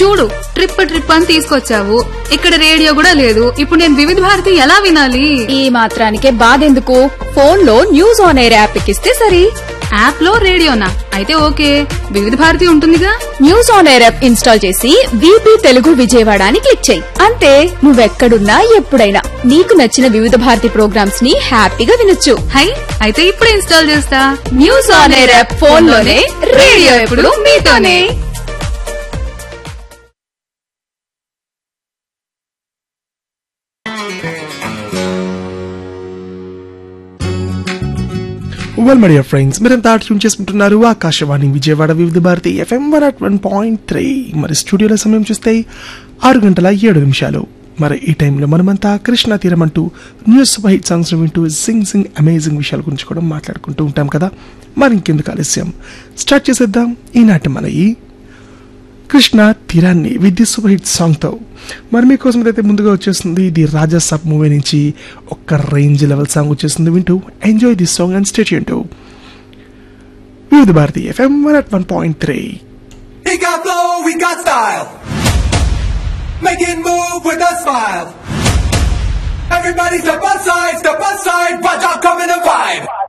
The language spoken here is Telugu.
చూడు ట్రిప్ ట్రిప్ అని తీసుకొచ్చావు ఇక్కడ రేడియో కూడా లేదు ఇప్పుడు నేను వివిధ భారతి ఎలా వినాలి ఈ మాత్రానికే బాధెందుకు ఫోన్ లో న్యూస్ ఆన్ ఎయిర్ యాప్ ఎక్కిస్తే సరి యాప్ లో రేడియోనా అయితే ఓకే వివిధ భారతి ఉంటుందిగా news on air app install చేసి వీపీ తెలుగు విజయవాడ అని క్లిక్ చేయి అంతే నువ్వెక్కడున్నా ఎప్పుడైనా నీకు నచ్చిన వివిధ భారతి ప్రోగ్రామ్స్ ని హ్యాపీగా వినొచ్చు హై అయితే ఇప్పుడే ఇన్స్టాల్ చేస్తా news on air app phone లోనే రేడియో ఎప్పుడు మీతోనే వెల్ మై డియర్ ఫ్రెండ్స్ మీరంతా ట్యూన్ చేసుకుంటున్నారు Akashvani Vijayawada Vividh Bharati FM one at one point three మరి స్టూడియోలో సమయం చూస్తే ఆరు గంటల ఏడు నిమిషాలు మరి ఈ టైంలో మనమంతా కృష్ణా తీరం అంటూ న్యూస్ హిట్ సాంగ్స్ వింటూ సింగ్ సింగ్ అమేజింగ్ విషయాల గురించి కూడా మాట్లాడుకుంటూ ఉంటాం కదా మరి ఇంకెందుకు ఆలస్యం స్టార్ట్ చేసేద్దాం ఈనాటి మన ఈ కృష్ణ తీరాన్ని విద్యుత్ సూపర్ హిట్ సాంగ్తో మరి మీకోసం అయితే ముందుగా వచ్చేస్తుంది ఇది రాజా సబ్ మూవీ నుంచి ఒక్క రేంజ్ లెవెల్ సాంగ్ వచ్చేస్తుంది వింటూ enjoy this song and state to Vividh Bharati FM one at one point three He got flow, we got style. Making move with a smile. Everybody step aside, step aside, watch out, coming to vibe.